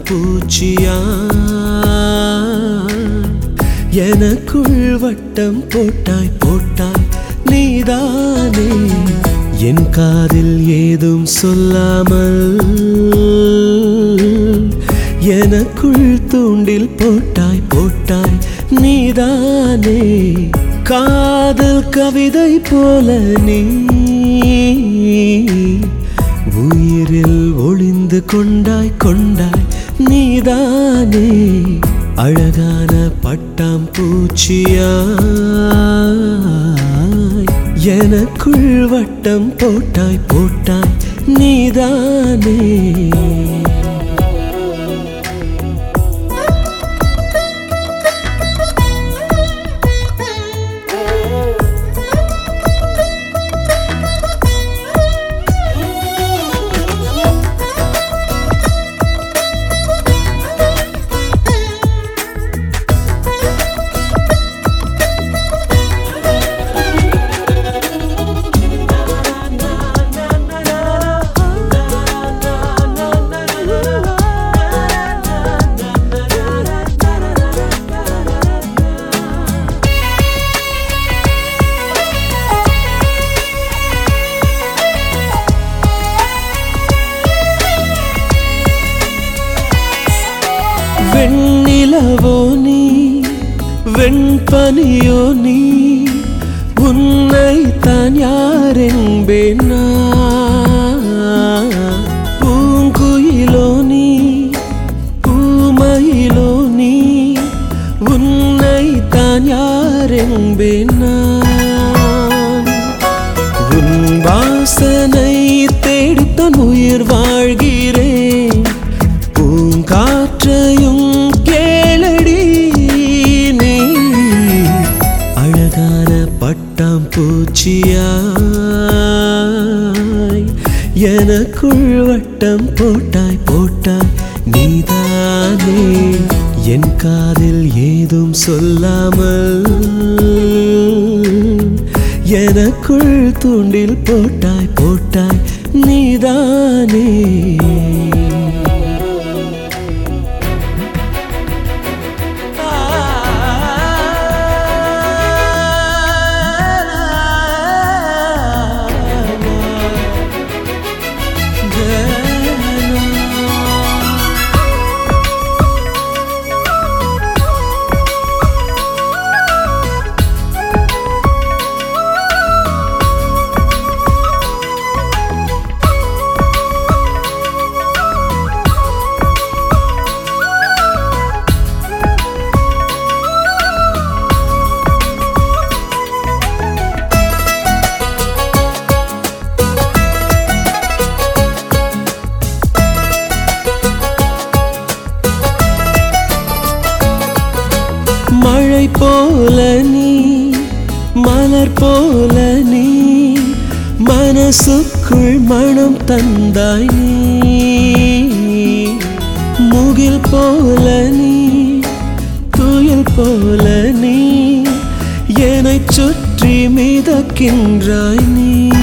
பூச்சியா எனக்குள் வட்டம் போட்டாய் போட்டாய் நீதானே என் காதில் ஏதும் சொல்லாமல் எனக்குள் தூண்டில் போட்டாய் போட்டாய் நீதானே காதல் கவிதை போல நீ உயிரில் ஒளிந்து கொண்டாய் கொண்டாய் நீதானே அழகான பட்டாம் பூச்சியாய் எனக்குள் வட்டம் போட்டாய் போட்டாய் நீதானே வெண்ணிலவோ நீ வெண்பனியோ நீ உன்னை தான் யார் என்பேன் நான். பூங்குயிலோ நீ பூமயிலோ நீ உன்னை தான் யார் என்பேன் நான். உன் வாசனை தேடித்தான் உயிர் வாழ்கிறேன் பூங்காற்றையும் கேளடி நீ அழகான பட்டாம் பூச்சியாய் எனக்குள் வட்டம் போட்டாய் போட்டாய் நீதானே என் காதில் ஏதும் சொல்லாமல் எனக்குள் தூண்டில் போட்டாய் போட்டாய் நீதானே மழை போல நீ மலர் போல நீ மனசுக்குள் மனம் தந்தாய் நீ முகில் போல நீ துயில் போல நீ என்னைச் சுற்றி மிதக்கின்றாய் நீ